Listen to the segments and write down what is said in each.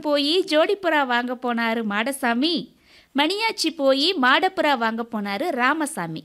போய் ஜோடிப்புறா வாங்க போனாரு மாடசாமி மணியாச்சி போய் மாடப்புறா வாங்க போனாரு ராமசாமி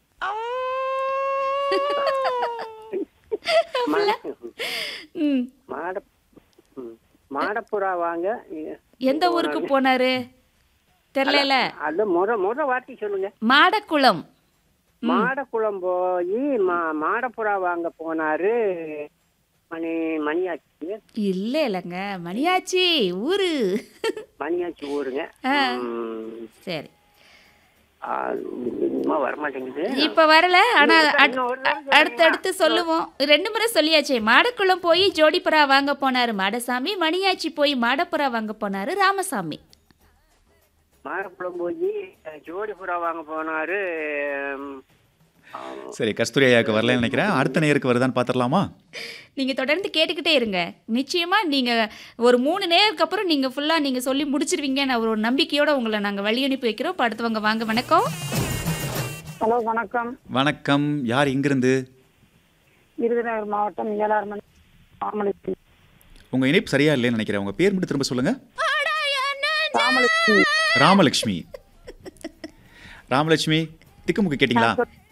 ம் மாட ம். மாடப்புறா வாங்க இ- எந்த ஊருக்கு போனாரு தெரியல அது முறை முறை வார்த்தை சொல்லுங்க மாடக்குளம் மாடக்குளம் போய் மா மாடப்புறா வாங்க போனாரு மணி மணியாச்சி இல்ல இல்லைங்க மணியாச்சி ஊரு மணியாச்சி ஊருங்க ஆ. ம். சரி ஆ, இன்னுமா வரமாட்டேங்குது இப்ப வரல ஆனா அட்- இன்னும் ஒரு நாள் அடுத்து அடுத்து சொல்லுவோம் ரெண்டு முறை சொல்லியாச்சே மாடக்குளம் போய் ஜோடிப்புறா வாங்க போனாரு மாடசாமி மணியாச்சி போய் மாடப்புறா வாங்க போனாரு ராமசாமி மாடக்குளம் போய் ஜோடிபுறா வாங்க போனாரு ம், ஆ, சரி கஸ்தூரி ஐயாவுக்கு வரலன்னு நினைக்கிறேன் அடுத்த நேருக்கு வருதான்னு பார்த்துடலாமா நீங்க தொடர்ந்து கேட்டுக்கிட்டே இருங்க நிச்சயமா நீங்க ஒரு மூணு நேருக்கு அப்புறம் நீங்க ஃபுல்லா நீங்க சொல்லி முடிச்சிருவீங்கன்னு ஒரு நம்பிக்கையோட உங்களை நாங்க வழி அனுப்பி வைக்கிறோம் இப்ப அடுத்தவங்க வாங்க வணக்கம் ஹலோ வணக்கம் வணக்கம் யார் இங்கிருந்து விருதுநகர் மாவட்டம் ஏழாறுமணி ராமலட்சுமி உங்கள் இணைப்பு சரியா இல்லைன்னு நினைக்கிறேன் உங்கள் பேர் மட்டும் திரும்ப சொல்லுங்கள் ராமலட்சுமி ராமலட்சுமி ராமலட்சுமி திக்குமுக்கு கேட்டிங்களா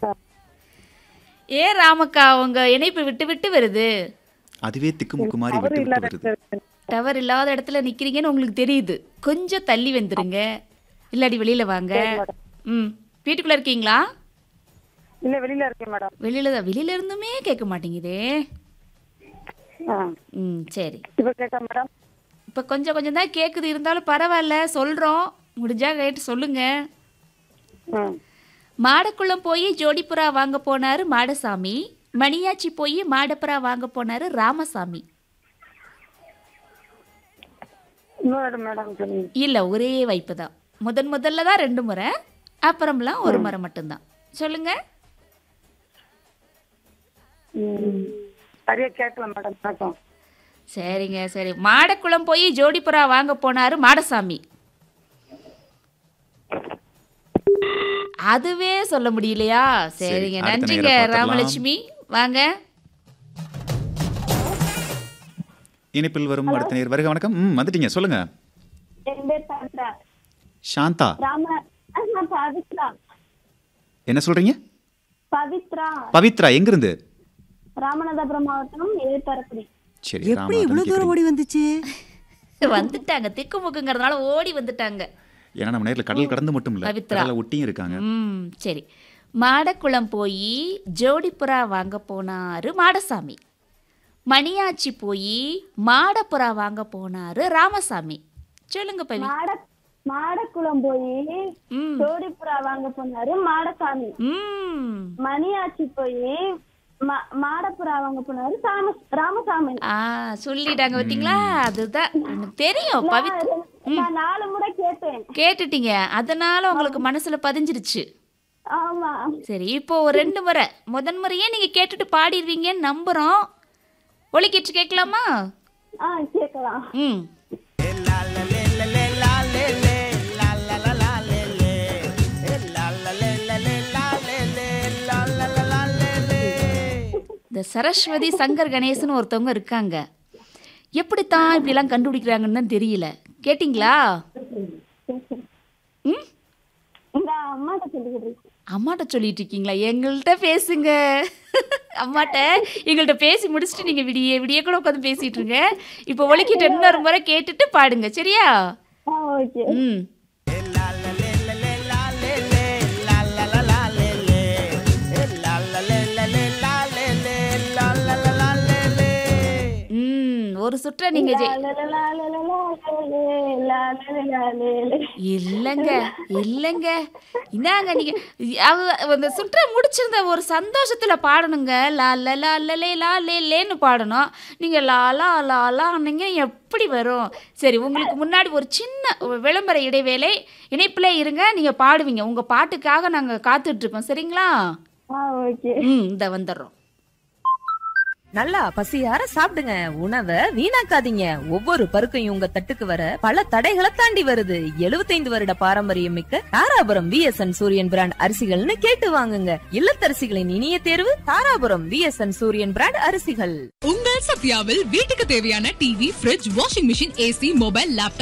ஏ ராமக்கா உங்க இணைப்பு விட்டு விட்டு வருது அதுவே திக்குமுக்கு மாதிரி அவரு விட்டு இல்லாத விட்டு வருது டவர் இல்லாத இடத்துல நிக்கிறீங்கன்னு உங்களுக்கு தெரியுது கொஞ்சம் தள்ளி வந்துருங்க இல்லாடி வெளியில வாங்க ம் வீட்டுக்குள்ள இருக்கீங்களா இல்ல வெளியில இருக்கேன் மேடம் வெளியில தான் வெளியில இருந்துமே கேட்க மாட்டேங்குதே ஆ. ம் சரி இப்ப கேட்டா மேடம் இப்போ கொஞ்சம் கொஞ்சம் தான் கேட்குது இருந்தாலும் பரவாயில்ல சொல்கிறோம் முடிஞ்சா கேட்டு சொல்லுங்க ம் மாடக்குளம் போய் ஜோடிப்புறா வாங்க போனாரு மாடசாமி மணியாச்சி போய் மாடப்புறா வாங்க போனாரு ராமசாமி இன்னொரு மேடம் சொல்லுங்க இல்லை ஒரே வைப்பு தான் முதன் முதல்ல தான் ரெண்டு முறை அப்புறம்லாம் ஒரு முறை மட்டும்தான் சொல்லுங்க ம். சரியா கேட்கல மேடம் வணக்கம் சரிங்க சரி மாடக்குளம் போய் ஜோடிப்புறா வாங்க போனாரு மாடசாமி அதுவே சொல்ல முடியலையா சரிங்க அடுத்த நன்றிங்க நேரம் பார்த்துடலாம். ராமலட்சுமி வாங்க இணைப்பில் வரும் அடுத்த நேர் வருக வணக்கம் ம் வந்துட்டீங்க சொல்லுங்க என் பேர் பவித்ரா சாந்தா ராம ஆஹா, பவித்ரா என்ன சொல்றீங்க பவித்ரா பவித்ரா எங்கிருந்து ராமநாதபுரம் மாவட்டம் எழுத்தரக்குடி சரி எப்படி இவ்வளவு தூரம் ஓடி வந்துச்சு வந்துட்டாங்க திக்குமுக்குங்கிறதுனால ஓடி வந்துட்டாங்க ஏன்னா நம்ம நேரில் கடல் கடந்து மட்டும் இல்லை பவித்ரா. கடலை ஒட்டியும் இருக்காங்க ம் சரி மாடக்குளம் போய் ஜோடிப்புறா வாங்க போனாரு மாடசாமி மணியாச்சி போய் மாடப்புறா வாங்க போனாரு ராமசாமி சொல்லுங்க பவி மாட மாடக்குளம் போய் ம் ஜோடிப்புறா வாங்க போனாரு மாடசாமி ம் மணியாச்சி போய் ம- மாடப்புறா வாங்க போனாரு சாம ராமசாமி ஆ சொல்லிட்டாங்க பார்த்தீங்களா அதுதான் எனக்கு தெரியும் பவி நான் நாலு முறை கேட்டேன் கேட்டுட்டீங்க அதனால உங்களுக்கு மனசுல பதிஞ்சிருச்சு ஆமா சரி இப்போ ஒரு ரெண்டு முறை முதன் முறையே நீங்க கேட்டுட்டு பாடிடுவீங்கன்னு நம்புறோம் ஒலிக்கிட்டு கேட்கலாமா ஆ கேட்கலாம் ம் இந்த சரஸ்வதி சங்கர் கணேசன் ஒருத்தவங்க இருக்காங்க எப்படித்தான் இப்படிலாம் கண்டுபிடிக்கிறாங்கன்னு தான் தெரியல கேட்டிங்களா ம் இந்த அம்மாட்ட சொல்லிக்கிட்டு இருக்கேன். அம்மாட்ட சொல்லிட்டு இருக்கீங்களா எங்கள்கிட்ட பேசுங்க அம்மாட்ட எங்கள்கிட்ட பேசி முடிச்சுட்டு நீங்கள் விடிய விடிய கூட உட்காந்து பேசிட்டு இருங்க இப்போ ஒலிக்கிட்டு இன்னொரு முறை கேட்டுட்டு பாடுங்க சரியா ஆ ஓகே ம் ம் ஒரு சுற்ற நீங்க ஜெய் இல்லைங்க இல்லைங்க இந்தாங்க நீங்க அவ- அந்த சுற்ற முடிச்சிருந்த ஒரு சந்தோஷத்துல பாடணுங்க லா லா லா லலே லா லே லேன்னு பாடணும் நீங்க லா லா லா லான்னீங்க எப்படி வரும் சரி உங்களுக்கு முன்னாடி ஒரு சின்ன ஒரு விளம்பர இடைவேளை இணைப்புல இருங்க நீங்க பாடுவீங்க உங்க பாட்டுக்காக நாங்க காத்துட்டு இருக்கோம் சரிங்களா ஆ ஓகே ம் இந்த வந்துடுறோம் நல்லா பசியார சாப்பிடுங்க உணவை வீணாக்காதீங்க ஒவ்வொரு பருக்கையும் உங்க தட்டுக்கு வர பல தடைகளை தாண்டி வருது 75 வருட பாரம்பரியம் மிக்க தாராபுரம் விஎஸ்என் சூரியன் பிராண்ட் அரிசிகள்னு கேட்டு வாங்குங்க இல்லத்தரசிகளின் இனிய தேர்வு தாராபுரம் விஎஸ்என் சூரியன் பிராண்ட் அரிசிகள் உங்கள் சத்யாவில் வீட்டுக்கு தேவையான TV fridge washing machine AC mobile laptop